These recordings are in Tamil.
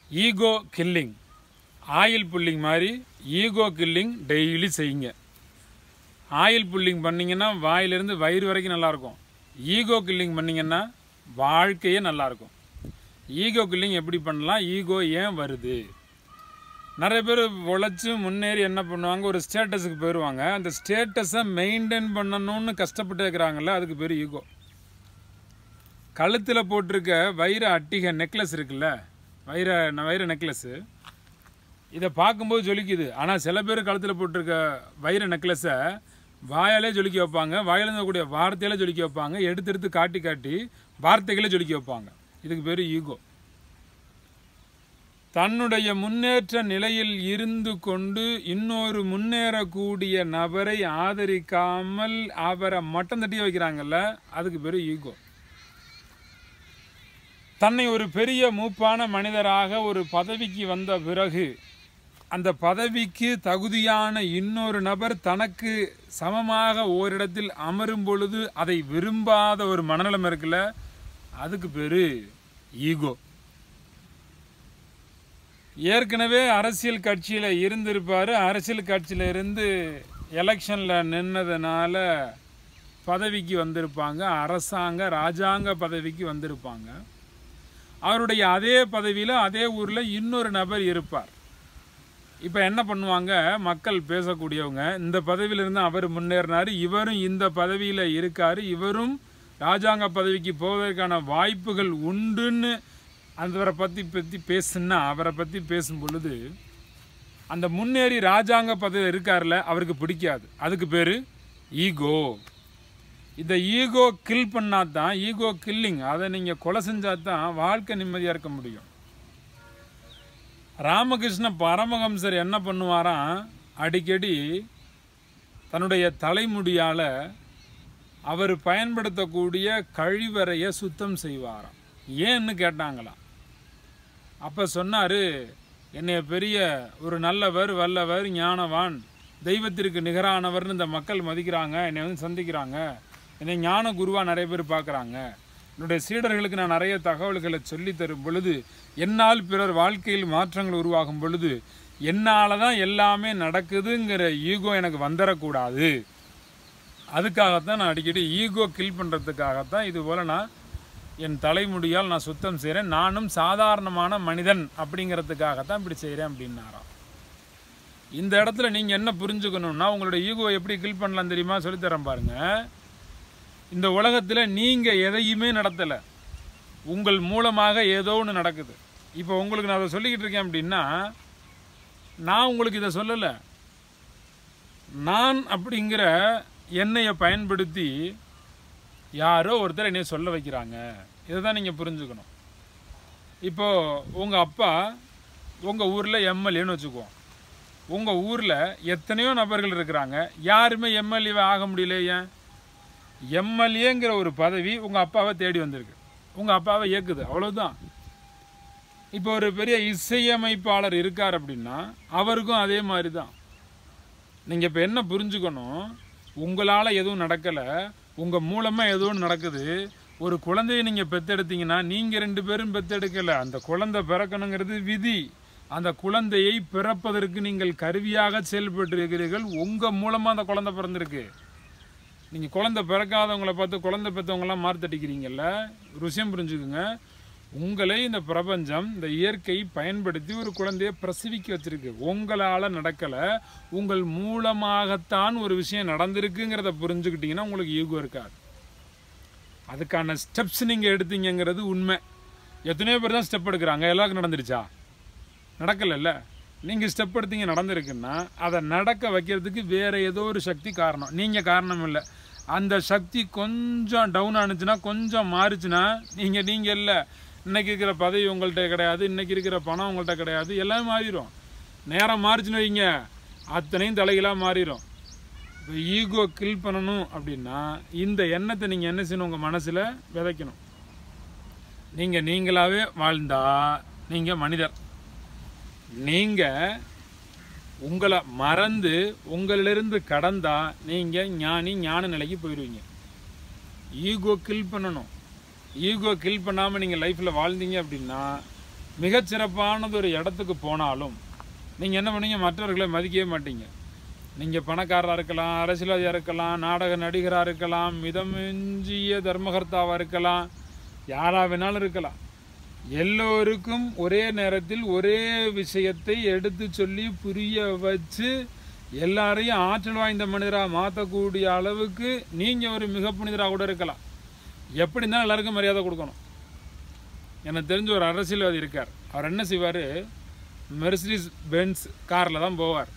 ஈகோ கில்லிங் ஆயில் புல்லிங் மாதிரி ஈகோ கில்லிங் டெய்லி செய்யுங்க ஆயில் புல்லிங் பண்ணீங்கன்னா வாயிலிருந்து வயிறு வரைக்கும் நல்லாயிருக்கும் ஈகோ கில்லிங் பண்ணீங்கன்னா வாழ்க்கையே நல்லாயிருக்கும் ஈகோ கில்லிங் எப்படி பண்ணலாம் ஈகோ ஏன் வருது நிறைய பேர் உழைச்சி முன்னேறி என்ன பண்ணுவாங்க ஒரு ஸ்டேட்டஸுக்கு போயிடுவாங்க அந்த ஸ்டேட்டஸை மெயின்டைன் பண்ணணும்னு கஷ்டப்பட்டு இருக்கிறாங்கல்ல அதுக்கு பேர் ஈகோ கழுத்தில் போட்டிருக்க வைர அட்டிகை நெக்லஸ் இருக்குல்ல வைர வைர நெக்லஸ்ஸு இதை பார்க்கும்போது ஜொலிக்குது ஆனால் சில பேர் கழுத்தில் போட்டிருக்க வைர நெக்லஸை வாயாலே ஜொலிக்க வைப்பாங்க வாயில இருக்கக்கூடிய வார்த்தையில ஜொலிக்க வைப்பாங்க எடுத்து எடுத்து காட்டி காட்டி வார்த்தைகளை ஜொலிக்க வைப்பாங்க இதுக்கு பேர் ஈகோ தன்னுடைய முன்னேற்ற நிலையில் இருந்து கொண்டு இன்னொரு முன்னேறக்கூடிய நபரை ஆதரிக்காமல் அவரை மட்டம் தட்டி வைக்கிறாங்கல்ல அதுக்கு பேர் ஈகோ தன்னை ஒரு பெரிய மூப்பான மனிதராக ஒரு பதவிக்கு வந்த பிறகு அந்த பதவிக்கு தகுதியான இன்னொரு நபர் தனக்கு சமமாக ஓரிடத்தில் அமரும் பொழுது அதை விரும்பாத ஒரு மனநலம் இருக்குல்ல அதுக்கு பேர் ஈகோ ஏற்கனவே அரசியல் கட்சியில் இருந்திருப்பார் அரசியல் கட்சியில் இருந்து எலெக்ஷனில் நின்னதுனால பதவிக்கு வந்திருப்பாங்க அரசாங்க ராஜாங்க பதவிக்கு வந்திருப்பாங்க அவருடைய அதே பதவியில் அதே ஊரில் இன்னொரு நபர் இருப்பார் இப்போ என்ன பண்ணுவாங்க மக்கள் பேசக்கூடியவங்க இந்த பதவியிலிருந்து அவர் முன்னேறினார் இவரும் இந்த பதவியில் இருக்கார் இவரும் ராஜாங்க பதவிக்கு போவதற்கான வாய்ப்புகள் உண்டுன்னு அவரை பற்றி பற்றி பேசுனா அவரை பற்றி பேசும் பொழுது அந்த முன்னேறி ராஜாங்க பதவி இருக்கார்ல அவருக்கு பிடிக்காது அதுக்கு பேர் ஈகோ இந்த ஈகோ கில் பண்ணால் தான் ஈகோ கில்லிங் அதை நீங்கள் கொலை செஞ்சால் தான் வாழ்க்கை நிம்மதியாக இருக்க முடியும் ராமகிருஷ்ண பரமஹம்சர் என்ன பண்ணுவாராம் அடிக்கடி தன்னுடைய தலைமுடியால் அவர் பயன்படுத்தக்கூடிய கழிவறையை சுத்தம் செய்வாராம் ஏன்னு கேட்டாங்களாம் அப்போ சொன்னார் என்னைய பெரிய ஒரு நல்லவர் வல்லவர் ஞானவான் தெய்வத்திற்கு நிகரானவர்னு இந்த மக்கள் மதிக்கிறாங்க என்னை வந்து சந்திக்கிறாங்க என்னை ஞான குருவாக நிறைய பேர் பார்க்குறாங்க என்னுடைய சீடர்களுக்கு நான் நிறைய தகவல்களை சொல்லி தரும் பொழுது என்னால் பிறர் வாழ்க்கையில் மாற்றங்கள் உருவாகும் பொழுது என்னால் தான் எல்லாமே நடக்குதுங்கிற ஈகோ எனக்கு வந்துடக்கூடாது அதுக்காகத்தான் நான் அடிக்கடி ஈகோ கில் பண்ணுறதுக்காகத்தான் இது போல் நான் என் தலைமுடியால் நான் சுத்தம் செய்கிறேன் நானும் சாதாரணமான மனிதன் அப்படிங்கிறதுக்காகத்தான் இப்படி செய்கிறேன் அப்படின்னாராம் இந்த இடத்துல நீங்கள் என்ன புரிஞ்சுக்கணும்னா உங்களோட ஈகோ எப்படி கில் பண்ணலாம் தெரியுமா சொல்லித்தரேன் பாருங்கள் இந்த உலகத்தில் நீங்கள் எதையுமே நடத்தலை உங்கள் மூலமாக ஏதோ ஒன்று நடக்குது இப்போ உங்களுக்கு நான் அதை சொல்லிக்கிட்டு இருக்கேன் அப்படின்னா நான் உங்களுக்கு இதை சொல்லலை நான் அப்படிங்கிற எண்ணெயை பயன்படுத்தி யாரோ ஒருத்தர் என்னைய சொல்ல வைக்கிறாங்க இதை தான் நீங்கள் புரிஞ்சுக்கணும் இப்போது உங்கள் அப்பா உங்கள் ஊரில் எம்எல்ஏன்னு வச்சுக்குவோம் உங்கள் ஊரில் எத்தனையோ நபர்கள் இருக்கிறாங்க யாருமே எம்எல்ஏவை ஆக முடியல ஏன் எம்எல்ஏங்கிற ஒரு பதவி உங்கள் அப்பாவை தேடி வந்திருக்கு உங்கள் அப்பாவை இயக்குது அவ்வளவுதான் இப்போ ஒரு பெரிய இசையமைப்பாளர் இருக்கார் அப்படின்னா அவருக்கும் அதே மாதிரி தான் நீங்கள் இப்போ என்ன புரிஞ்சுக்கணும் உங்களால் எதுவும் நடக்கலை உங்கள் மூலமாக ஏதோ ஒன்று நடக்குது ஒரு குழந்தையை நீங்கள் பெத்தெடுத்தீங்கன்னா நீங்கள் ரெண்டு பேரும் பெத்தெடுக்கலை அந்த குழந்தை பிறக்கணுங்கிறது விதி அந்த குழந்தையை பிறப்பதற்கு நீங்கள் கருவியாக செயல்பட்டு இருக்கிறீர்கள் உங்கள் மூலமாக அந்த குழந்தை பிறந்திருக்கு நீங்கள் குழந்தை பிறக்காதவங்கள பார்த்து குழந்தை பெற்றவங்களாம் மார்த்தடிக்கிறீங்கல்ல விஷயம் புரிஞ்சுக்குங்க உங்களை இந்த பிரபஞ்சம் இந்த இயற்கை பயன்படுத்தி ஒரு குழந்தைய பிரசவிக்க வச்சிருக்கு உங்களால் நடக்கலை உங்கள் மூலமாகத்தான் ஒரு விஷயம் நடந்திருக்குங்கிறத புரிஞ்சுக்கிட்டீங்கன்னா உங்களுக்கு ஈகோ இருக்காது அதுக்கான ஸ்டெப்ஸ் நீங்கள் எடுத்தீங்கங்கிறது உண்மை எத்தனையோ பேர் தான் ஸ்டெப் எடுக்கிறாங்க எல்லாருக்கும் நடந்துருச்சா நடக்கலைல்ல நீங்கள் ஸ்டெப் எடுத்தீங்க நடந்திருக்குன்னா அதை நடக்க வைக்கிறதுக்கு வேறு ஏதோ ஒரு சக்தி காரணம் நீங்கள் காரணம் இல்லை அந்த சக்தி கொஞ்சம் டவுன் ஆனுச்சுன்னா கொஞ்சம் மாறுச்சுன்னா நீங்கள் நீங்கள் இல்லை இன்னைக்கு இருக்கிற பதவி உங்கள்கிட்ட கிடையாது இன்னைக்கு இருக்கிற பணம் உங்கள்கிட்ட கிடையாது எல்லாம் மாறிடும் நேரம் மாறிச்சுன்னு வைங்க அத்தனையும் தலைகளாக மாறிடும் இப்போ ஈகோ கில் பண்ணணும் அப்படின்னா இந்த எண்ணத்தை நீங்கள் என்ன செய்யணும் உங்கள் மனசில் விதைக்கணும் நீங்கள் நீங்களாகவே வாழ்ந்தா நீங்கள் மனிதர் நீங்கள் உங்களை மறந்து உங்களிலிருந்து கடந்தா நீங்கள் ஞானி ஞான நிலைக்கு போயிடுவீங்க ஈகோ கில் பண்ணணும் ஈகோ கில் பண்ணாமல் நீங்கள் லைஃப்பில் வாழ்ந்தீங்க அப்படின்னா மிகச்சிறப்பானது ஒரு இடத்துக்கு போனாலும் நீங்கள் என்ன பண்ணுவீங்க மற்றவர்களை மதிக்கவே மாட்டீங்க நீங்கள் பணக்காரராக இருக்கலாம் அரசியல்வாதியாக இருக்கலாம் நாடக நடிகராக இருக்கலாம் மிதமிஞ்சிய தர்மகர்த்தாவாக இருக்கலாம் யாராக வேணாலும் இருக்கலாம் எல்லோருக்கும் ஒரே நேரத்தில் ஒரே விஷயத்தை எடுத்து சொல்லி புரிய வச்சு எல்லாரையும் ஆற்றல் வாய்ந்த மனிதராக மாற்றக்கூடிய அளவுக்கு நீங்கள் ஒரு மிக புனிதராக கூட இருக்கலாம் எப்படி இருந்தாலும் எல்லாருக்கும் மரியாதை கொடுக்கணும் எனக்கு தெரிஞ்ச ஒரு அரசியல்வாதி இருக்கார் அவர் என்ன செய்வார் மெர்சிடிஸ் பென்ஸ் காரில் தான் போவார்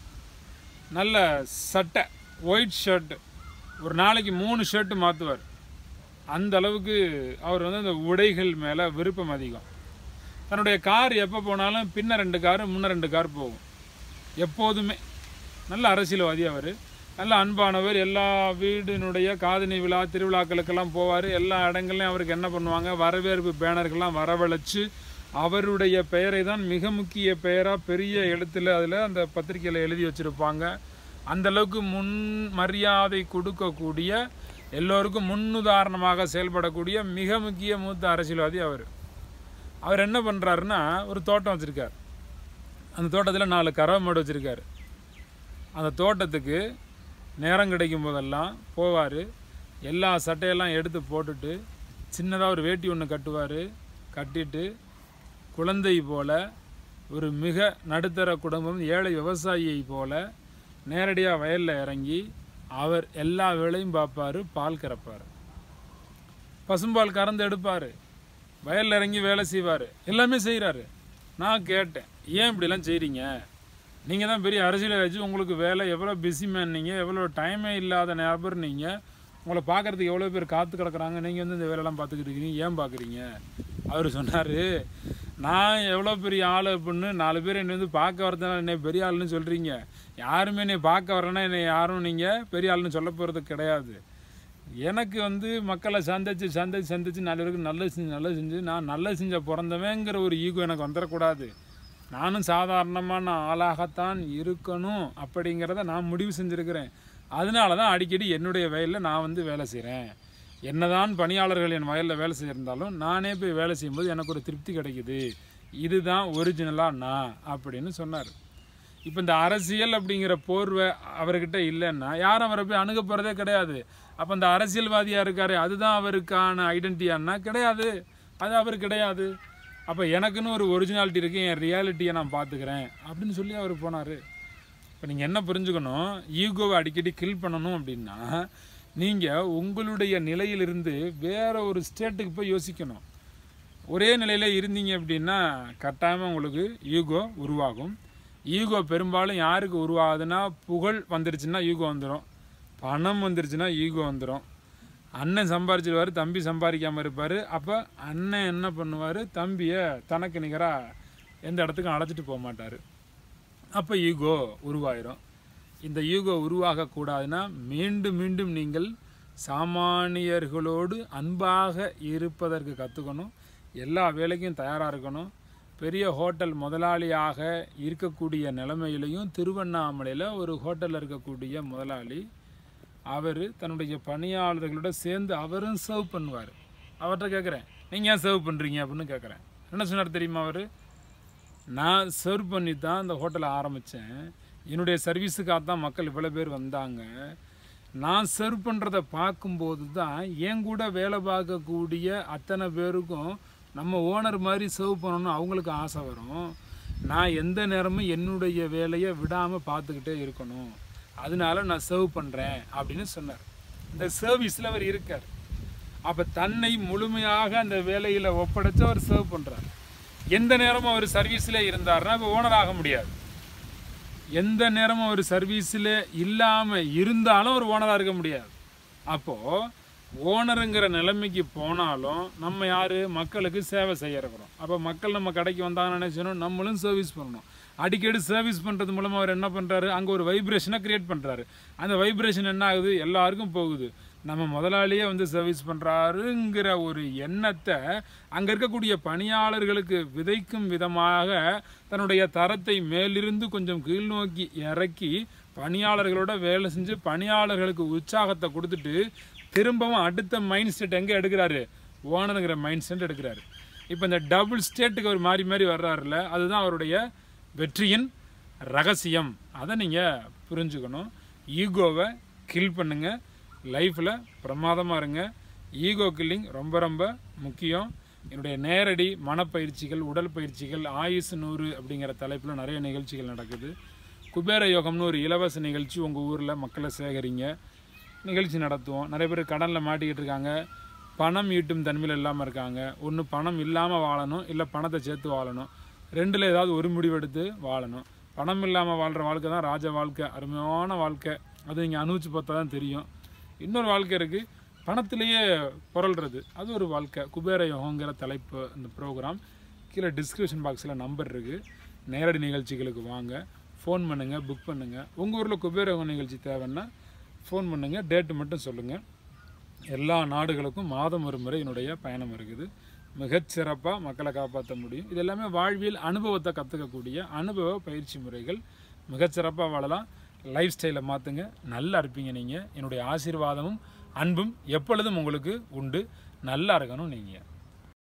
நல்ல சட்டை ஒயிட் ஷர்ட்டு ஒரு நாளைக்கு மூணு ஷர்ட்டு மாற்றுவார் அந்த அளவுக்கு அவர் வந்து அந்த உடைகள் மேலே விருப்பம் அதிகம் தன்னுடைய கார் எப்போ போனாலும் பின்ன ரெண்டு காரு முன்ன ரெண்டு கார் போகும் எப்போதுமே நல்ல அரசியல்வாதி அவர் நல்ல அன்பானவர் எல்லா வீடினுடைய காதணி விழா திருவிழாக்களுக்கெல்லாம் போவார் எல்லா இடங்கள்லையும் அவருக்கு என்ன பண்ணுவாங்க வரவேற்பு பேனர்கள்லாம் வரவழைச்சு அவருடைய பெயரை தான் மிக முக்கிய பெயராக பெரிய எழுத்தில் அதில் அந்த பத்திரிக்கையில் எழுதி வச்சுருப்பாங்க அந்த அளவுக்கு முன் மரியாதை கொடுக்கக்கூடிய எல்லோருக்கும் முன்னுதாரணமாக செயல்படக்கூடிய மிக முக்கிய மூத்த அரசியல்வாதி அவர் அவர் என்ன பண்ணுறாருன்னா ஒரு தோட்டம் வச்சுருக்கார் அந்த தோட்டத்தில் நாலு கறவை மாடு வச்சுருக்காரு அந்த தோட்டத்துக்கு நேரம் கிடைக்கும் போதெல்லாம் போவார் எல்லா சட்டையெல்லாம் எடுத்து போட்டுட்டு சின்னதாக ஒரு வேட்டி ஒன்று கட்டுவார் கட்டிட்டு குழந்தை போல ஒரு மிக நடுத்தர குடும்பம் ஏழை விவசாயியை போல நேரடியாக வயலில் இறங்கி அவர் எல்லா வேலையும் பார்ப்பாரு பால் கறப்பார் பசும்பால் கறந்து எடுப்பார் வயலில் இறங்கி வேலை செய்வார் எல்லாமே செய்கிறாரு நான் கேட்டேன் ஏன் இப்படிலாம் செய்கிறீங்க நீங்கள் தான் பெரிய அரசியல் வச்சு உங்களுக்கு வேலை எவ்வளோ பிஸி மேன் நீங்கள் எவ்வளோ டைமே இல்லாத நபர் நீங்கள் உங்களை பார்க்குறதுக்கு எவ்வளோ பேர் காத்து கிடக்குறாங்க நீங்கள் வந்து இந்த வேலையெல்லாம் பார்த்துக்கிட்டு இருக்கீங்க ஏன் பார்க்குறீங்க அவர் சொன்னார் நான் எவ்வளோ பெரிய ஆள் அப்படின்னு நாலு பேர் என்னை வந்து பார்க்க வரதுனால என்னை பெரிய ஆளுன்னு சொல்கிறீங்க யாருமே என்னை பார்க்க வரலன்னா என்னை யாரும் நீங்கள் பெரிய ஆளுன்னு சொல்ல போகிறது கிடையாது எனக்கு வந்து மக்களை சந்திச்சு சந்திச்சு சந்திச்சு நாலு பேருக்கு நல்லது செஞ்சு நல்லது செஞ்சு நான் நல்லது செஞ்ச பிறந்தவங்கிற ஒரு ஈகோ எனக்கு வந்துடக்கூடாது நானும் சாதாரணமான ஆளாகத்தான் இருக்கணும் அப்படிங்கிறத நான் முடிவு செஞ்சுருக்கிறேன் அதனால தான் அடிக்கடி என்னுடைய வயலில் நான் வந்து வேலை செய்கிறேன் என்னதான் பணியாளர்கள் என் வயலில் வேலை செய்திருந்தாலும் நானே போய் வேலை செய்யும்போது எனக்கு ஒரு திருப்தி கிடைக்குது இதுதான் ஒரிஜினலாக நான் அப்படின்னு சொன்னார் இப்போ இந்த அரசியல் அப்படிங்கிற போர்வை அவர்கிட்ட இல்லைன்னா யாரும் அவரை போய் அணுக போகிறதே கிடையாது அப்போ இந்த அரசியல்வாதியாக இருக்காரு அதுதான் அவருக்கான ஐடென்டிட்டியான்னா கிடையாது அது அவர் கிடையாது அப்போ எனக்குன்னு ஒரு ஒரிஜினாலிட்டி இருக்குது என் ரியாலிட்டியை நான் பார்த்துக்கிறேன் அப்படின்னு சொல்லி அவர் போனார் இப்போ நீங்கள் என்ன புரிஞ்சுக்கணும் ஈகோவை அடிக்கடி கில் பண்ணணும் அப்படின்னா நீங்கள் உங்களுடைய நிலையிலிருந்து வேற ஒரு ஸ்டேட்டுக்கு போய் யோசிக்கணும் ஒரே நிலையில் இருந்தீங்க அப்படின்னா கட்டாயமாக உங்களுக்கு ஈகோ உருவாகும் ஈகோ பெரும்பாலும் யாருக்கு உருவாகுதுன்னா புகழ் வந்துருச்சுன்னா ஈகோ வந்துடும் பணம் வந்துருச்சுன்னா ஈகோ வந்துடும் அண்ணன் சம்பாரிச்சிருவார் தம்பி சம்பாதிக்காமல் இருப்பார் அப்போ அண்ணன் என்ன பண்ணுவார் தம்பியை தனக்கு நிகராக எந்த இடத்துக்கும் அழைச்சிட்டு போக மாட்டார் அப்போ ஈகோ உருவாயிரும் இந்த ஈகோ உருவாகக்கூடாதுன்னா மீண்டும் மீண்டும் நீங்கள் சாமானியர்களோடு அன்பாக இருப்பதற்கு கற்றுக்கணும் எல்லா வேலைக்கும் தயாராக இருக்கணும் பெரிய ஹோட்டல் முதலாளியாக இருக்கக்கூடிய நிலைமையிலையும் திருவண்ணாமலையில் ஒரு ஹோட்டலில் இருக்கக்கூடிய முதலாளி அவர் தன்னுடைய பணியாளர்களோட சேர்ந்து அவரும் சர்வ் பண்ணுவார் அவர்கிட்ட கேட்குறேன் நீங்கள் ஏன் சர்வ் பண்ணுறீங்க அப்படின்னு கேட்குறேன் என்ன சொன்னார் தெரியுமா அவர் நான் சர்வ் பண்ணி தான் இந்த ஹோட்டலை ஆரம்பித்தேன் என்னுடைய சர்வீஸுக்காக தான் மக்கள் இவ்வளோ பேர் வந்தாங்க நான் சர்வ் பண்ணுறத பார்க்கும்போது தான் என் கூட வேலை பார்க்கக்கூடிய அத்தனை பேருக்கும் நம்ம ஓனர் மாதிரி சர்வ் பண்ணணும்னு அவங்களுக்கு ஆசை வரும் நான் எந்த நேரமும் என்னுடைய வேலையை விடாமல் பார்த்துக்கிட்டே இருக்கணும் அதனால நான் சர்வ் பண்ணுறேன் அப்படின்னு சொன்னார் இந்த சர்வீஸில் அவர் இருக்கார் அப்போ தன்னை முழுமையாக அந்த வேலையில் ஒப்படைச்சு அவர் சர்வ் பண்ணுறார் எந்த நேரமும் அவர் சர்வீஸில் இருந்தாருன்னா இப்போ ஓனர் ஆக முடியாது எந்த நேரமும் அவர் சர்வீஸில் இல்லாமல் இருந்தாலும் ஒரு ஓனராக இருக்க முடியாது அப்போது ஓனருங்கிற நிலைமைக்கு போனாலும் நம்ம யார் மக்களுக்கு சேவை செய்ய இருக்கிறோம் அப்போ மக்கள் நம்ம கடைக்கு வந்தாங்கன்னு நினைச்சோம் நம்மளும் சர்வீஸ் பண்ணணும் அடிக்கடி சர்வீஸ் பண்ணுறது மூலமாக அவர் என்ன பண்ணுறாரு அங்கே ஒரு வைப்ரேஷனை க்ரியேட் பண்ணுறாரு அந்த வைப்ரேஷன் என்ன ஆகுது எல்லாருக்கும் போகுது நம்ம முதலாளியே வந்து சர்வீஸ் பண்ணுறாருங்கிற ஒரு எண்ணத்தை அங்கே இருக்கக்கூடிய பணியாளர்களுக்கு விதைக்கும் விதமாக தன்னுடைய தரத்தை மேலிருந்து கொஞ்சம் கீழ் நோக்கி இறக்கி பணியாளர்களோட வேலை செஞ்சு பணியாளர்களுக்கு உற்சாகத்தை கொடுத்துட்டு திரும்பவும் அடுத்த மைண்ட் செட் எங்கே எடுக்கிறாரு ஓனருங்கிற மைண்ட் செட் எடுக்கிறாரு இப்போ இந்த டபுள் ஸ்டேட்டுக்கு அவர் மாறி மாறி வர்றாருல அதுதான் அவருடைய வெற்றியின் ரகசியம் அதை நீங்கள் புரிஞ்சுக்கணும் ஈகோவை கில் பண்ணுங்க லைஃப்பில் பிரமாதமாக இருங்க ஈகோ கில்லிங் ரொம்ப ரொம்ப முக்கியம் என்னுடைய நேரடி மனப்பயிற்சிகள் உடல் பயிற்சிகள் ஆயுசு நூறு அப்படிங்கிற தலைப்பில் நிறைய நிகழ்ச்சிகள் நடக்குது குபேர யோகம்னு ஒரு இலவச நிகழ்ச்சி உங்கள் ஊரில் மக்களை சேகரிங்க நிகழ்ச்சி நடத்துவோம் நிறைய பேர் கடனில் மாட்டிக்கிட்டு இருக்காங்க பணம் ஈட்டும் தன்மையில் இல்லாமல் இருக்காங்க ஒன்று பணம் இல்லாமல் வாழணும் இல்லை பணத்தை சேர்த்து வாழணும் ரெண்டில் ஏதாவது ஒரு முடிவெடுத்து வாழணும் பணம் இல்லாமல் வாழ்கிற வாழ்க்கை தான் ராஜ வாழ்க்கை அருமையான வாழ்க்கை அது நீங்கள் அனுபவிச்சு பார்த்தா தான் தெரியும் இன்னொரு வாழ்க்கை இருக்குது பணத்திலேயே புரள்றது அது ஒரு வாழ்க்கை குபேர யோகங்கிற தலைப்பு இந்த ப்ரோக்ராம் கீழே டிஸ்கிரிப்ஷன் பாக்ஸில் நம்பர் இருக்குது நேரடி நிகழ்ச்சிகளுக்கு வாங்க ஃபோன் பண்ணுங்கள் புக் பண்ணுங்கள் உங்கள் ஊரில் குபேர யோகம் நிகழ்ச்சி தேவைன்னா ஃபோன் பண்ணுங்கள் டேட்டு மட்டும் சொல்லுங்கள் எல்லா நாடுகளுக்கும் மாதம் ஒரு முறை என்னுடைய பயணம் இருக்குது மிகச்சிறப்பாக மக்களை காப்பாற்ற முடியும் இது எல்லாமே வாழ்வியல் அனுபவத்தை கற்றுக்கக்கூடிய அனுபவ பயிற்சி முறைகள் மிகச்சிறப்பாக வாழலாம் லைஃப் ஸ்டைலை மாற்றுங்க நல்லா இருப்பீங்க நீங்கள் என்னுடைய ஆசீர்வாதமும் அன்பும் எப்பொழுதும் உங்களுக்கு உண்டு நல்லா இருக்கணும் நீங்கள்